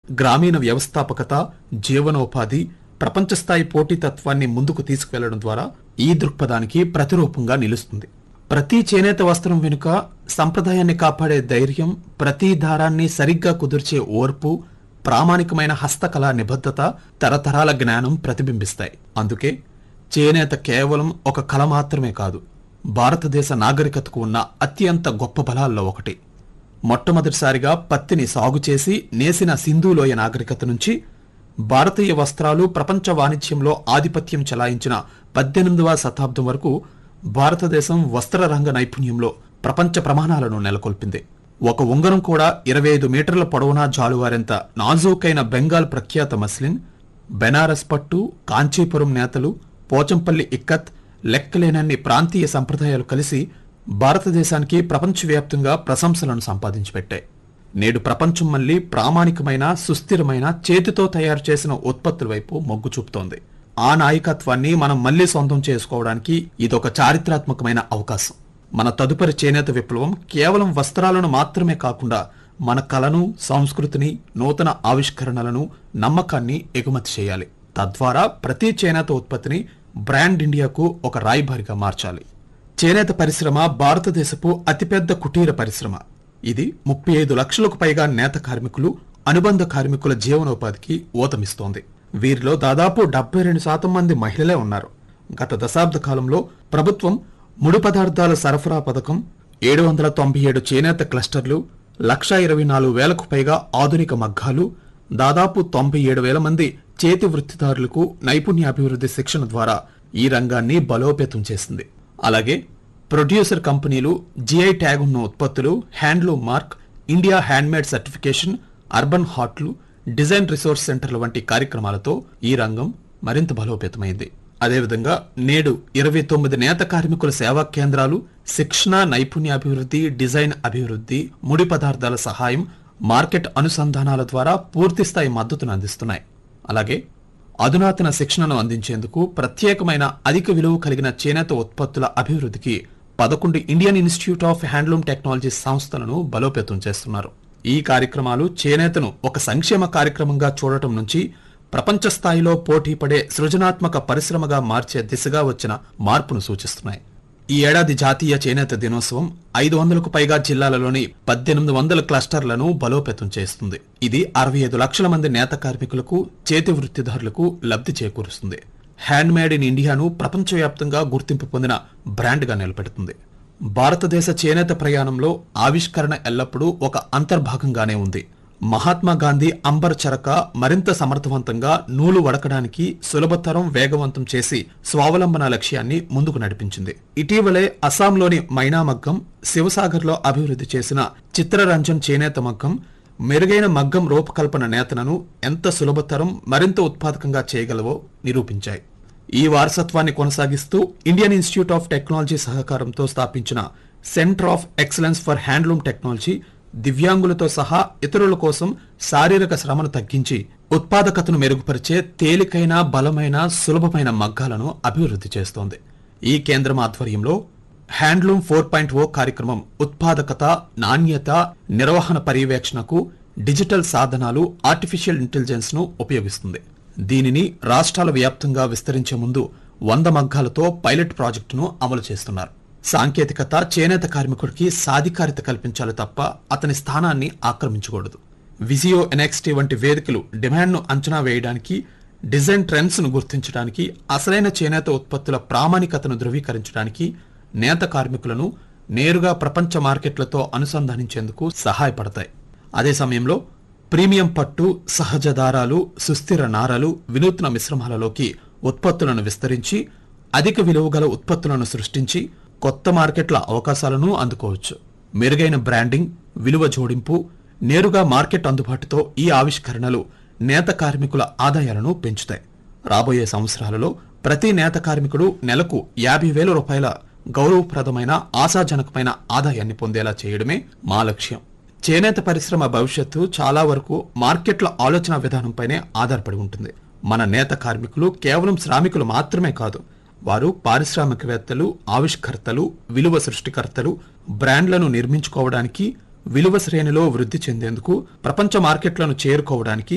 గ్రామీణ వ్యవస్థాపకత జీవనోపాధి ప్రపంచ స్థాయి పోటీతత్వాన్ని ముందుకు తీసుకువెళ్లడం ద్వారా ఈ దృక్పథానికి ప్రతిరూపంగా నిలుస్తుంది ప్రతి చేనేత వస్త్రం వెనుక సంప్రదాయాన్ని కాపాడే ధైర్యం ప్రతి దారాన్ని సరిగ్గా కుదిర్చే ఓర్పు ప్రామాణికమైన హస్తకళా నిబద్ధత తరతరాల జ్ఞానం ప్రతిబింబిస్తాయి అందుకే చేనేత కేవలం ఒక కళ మాత్రమే కాదు భారతదేశ నాగరికతకు ఉన్న అత్యంత గొప్ప బలాల్లో ఒకటి మొట్టమొదటిసారిగా పత్తిని సాగు చేసి నేసిన సింధులోయ నాగరికత నుంచి భారతీయ వస్త్రాలు ప్రపంచ వాణిజ్యంలో ఆధిపత్యం చెలాయించిన పద్దెనిమిదవ శతాబ్దం వరకు భారతదేశం వస్త్ర రంగ నైపుణ్యంలో ప్రపంచ ప్రమాణాలను నెలకొల్పింది ఒక ఉంగరం కూడా ఇరవై ఐదు మీటర్ల పొడవునా జాలువారెంత నాజూకైన బెంగాల్ ప్రఖ్యాత మస్లిన్ బెనారస్ పట్టు కాంచీపురం నేతలు పోచంపల్లి ఇక్కత్ లెక్కలేనన్ని ప్రాంతీయ సంప్రదాయాలు కలిసి భారతదేశానికి ప్రపంచవ్యాప్తంగా ప్రశంసలను సంపాదించి పెట్టాయి నేడు ప్రపంచం మళ్లీ ప్రామాణికమైన సుస్థిరమైన చేతితో తయారు చేసిన ఉత్పత్తుల వైపు మొగ్గు చూపుతోంది ఆ నాయకత్వాన్ని మనం మళ్లీ సొంతం చేసుకోవడానికి ఇదొక చారిత్రాత్మకమైన అవకాశం మన తదుపరి చేనేత విప్లవం కేవలం వస్త్రాలను మాత్రమే కాకుండా మన కళను సంస్కృతిని నూతన ఆవిష్కరణలను నమ్మకాన్ని ఎగుమతి చేయాలి తద్వారా ప్రతి చేనేత ఉత్పత్తిని బ్రాండ్ ఇండియాకు ఒక రాయబారిగా మార్చాలి చేనేత పరిశ్రమ భారతదేశపు అతిపెద్ద కుటీర పరిశ్రమ ఇది ముప్పై ఐదు లక్షలకు పైగా నేత కార్మికులు అనుబంధ కార్మికుల జీవనోపాధికి ఊతమిస్తోంది వీరిలో దాదాపు డెబ్బై రెండు శాతం మంది మహిళలే ఉన్నారు గత దశాబ్ద కాలంలో ప్రభుత్వం ముడి పదార్థాల సరఫరా పథకం ఏడు వందల తొంభై ఏడు చేనేత క్లస్టర్లు లక్షా ఇరవై నాలుగు వేలకు పైగా ఆధునిక మగ్గాలు దాదాపు తొంభై ఏడు వేల మంది చేతి వృత్తిదారులకు నైపుణ్యాభివృద్ధి శిక్షణ ద్వారా ఈ రంగాన్ని బలోపేతం చేసింది అలాగే ప్రొడ్యూసర్ కంపెనీలు జిఐ ట్యాగ్ ఉన్న ఉత్పత్తులు handloom mark India handmade certification urban హాట్లు డిజైన్ రిసోర్స్ సెంటర్ల వంటి కార్యక్రమాలతో ఈ రంగం మరింత బలోపేతమైంది అదేవిధంగా నేడు ఇరవై తొమ్మిది నేత కార్మికుల సేవా కేంద్రాలు శిక్షణ నైపుణ్యాభివృద్ధి డిజైన్ అభివృద్ధి ముడి పదార్థాల సహాయం మార్కెట్ అనుసంధానాల ద్వారా పూర్తిస్థాయి మద్దతును అందిస్తున్నాయి అలాగే అధునాతన శిక్షణను అందించేందుకు ప్రత్యేకమైన అధిక విలువ కలిగిన చేనేత ఉత్పత్తుల అభివృద్ధికి పదకొండు Indian institute of handloom technology సంస్థలను బలోపేతం చేస్తున్నారు ఈ కార్యక్రమాలు చేనేతను ఒక సంక్షేమ కార్యక్రమంగా చూడటం నుంచి ప్రపంచ స్థాయిలో పోటీ పడే సృజనాత్మక పరిశ్రమగా మార్చే దిశగా వచ్చిన మార్పును సూచిస్తున్నాయి ఈ ఏడాది జాతీయ చేనేత దినోత్సవం ఐదు వందలకు పైగా జిల్లాలలోని పద్దెనిమిది వందల క్లస్టర్లను బలోపేతం చేస్తుంది ఇది అరవై ఐదు లక్షల మంది నేత కార్మికులకు చేతి వృత్తిదారులకు లబ్ధి చేకూరుస్తుంది హ్యాండ్ మేడ్ ఇన్ ఇండియాను ప్రపంచవ్యాప్తంగా గుర్తింపు పొందిన బ్రాండ్గా నిలబెడుతుంది భారతదేశ చేనేత ప్రయాణంలో ఆవిష్కరణ ఎల్లప్పుడూ ఒక అంతర్భాగంగానే ఉంది మహాత్మా గాంధీ అంబర్ చరక మరింత సమర్థవంతంగా నూలు వడకడానికి సులభతరం వేగవంతం చేసి స్వావలంబన లక్ష్యాన్ని ముందుకు నడిపించింది ఇటీవలే అస్సాంలోని మైనా మగ్గం శివసాగర్లో అభివృద్ధి చేసిన చిత్రరంజన్ చేనేత మగ్గం మెరుగైన మగ్గం రూపకల్పన నేతనను ఎంత సులభతరం మరింత ఉత్పాదకంగా చేయగలవో నిరూపించాయి ఈ వారసత్వాన్ని కొనసాగిస్తూ ఇండియన్ ఇన్స్టిట్యూట్ ఆఫ్ టెక్నాలజీ సహకారంతో స్థాపించిన centre of excellence for handloom technology దివ్యాంగులతో సహా ఇతరుల కోసం శారీరక శ్రమను తగ్గించి ఉత్పాదకతను మెరుగుపరిచే తేలికైన బలమైన సులభమైన మగ్గాలను అభివృద్ధి చేస్తోంది ఈ కేంద్రం ఆధ్వర్యంలో హ్యాండ్లూమ్ ఫోర్ పాయింట్ ఓ కార్యక్రమం ఉత్పాదకత నాణ్యత నిర్వహణ పర్యవేక్షణకు డిజిటల్ సాధనాలు ఆర్టిఫిషియల్ ఇంటెలిజెన్స్ ను ఉపయోగిస్తుంది దీనిని రాష్ట్రాల వ్యాప్తంగా విస్తరించే ముందు వంద మగ్గాలతో పైలట్ ప్రాజెక్టును అమలు చేస్తున్నారు సాంకేతికత చేనేత కార్మికుడికి సాధికారిత కల్పించాలి తప్ప అతని స్థానాన్ని ఆక్రమించకూడదు విజియో ఎన్ఎక్స్టీ వంటి వేదికలు డిమాండ్ను అంచనా వేయడానికి డిజైన్ ట్రెండ్స్ ను గుర్తించడానికి అసలైన చేనేత ఉత్పత్తుల ప్రామాణికతను ధృవీకరించడానికి నేత కార్మికులను నేరుగా ప్రపంచ మార్కెట్లతో అనుసంధానించేందుకు సహాయపడతాయి అదే సమయంలో ప్రీమియం పట్టు సహజ దారాలు సుస్థిర నారలు వినూత్న మిశ్రమాలలోకి ఉత్పత్తులను విస్తరించి అధిక విలువ గల ఉత్పత్తులను సృష్టించి కొత్త మార్కెట్ల అవకాశాలను అందుకోవచ్చు మెరుగైన బ్రాండింగ్ విలువ జోడింపు నేరుగా మార్కెట్ అందుబాటుతో ఈ ఆవిష్కరణలు నేత కార్మికుల ఆదాయాలను పెంచుతాయి రాబోయే సంవత్సరాలలో ప్రతి నేత కార్మికుడు నెలకు యాభై వేల రూపాయల గౌరవప్రదమైన ఆశాజనకమైన ఆదాయాన్ని పొందేలా చేయడమే మా లక్ష్యం చేనేత పరిశ్రమ భవిష్యత్తు చాలా వరకు మార్కెట్ల ఆలోచన విధానంపైనే ఆధారపడి ఉంటుంది మన నేత కార్మికులు కేవలం శ్రామికులు మాత్రమే కాదు వారు పారిశ్రామికవేత్తలు ఆవిష్కర్తలు విలువ సృష్టికర్తలు బ్రాండ్లను నిర్మించుకోవడానికి విలువ శ్రేణిలో వృద్ధి చెందేందుకు ప్రపంచ మార్కెట్లను చేరుకోవడానికి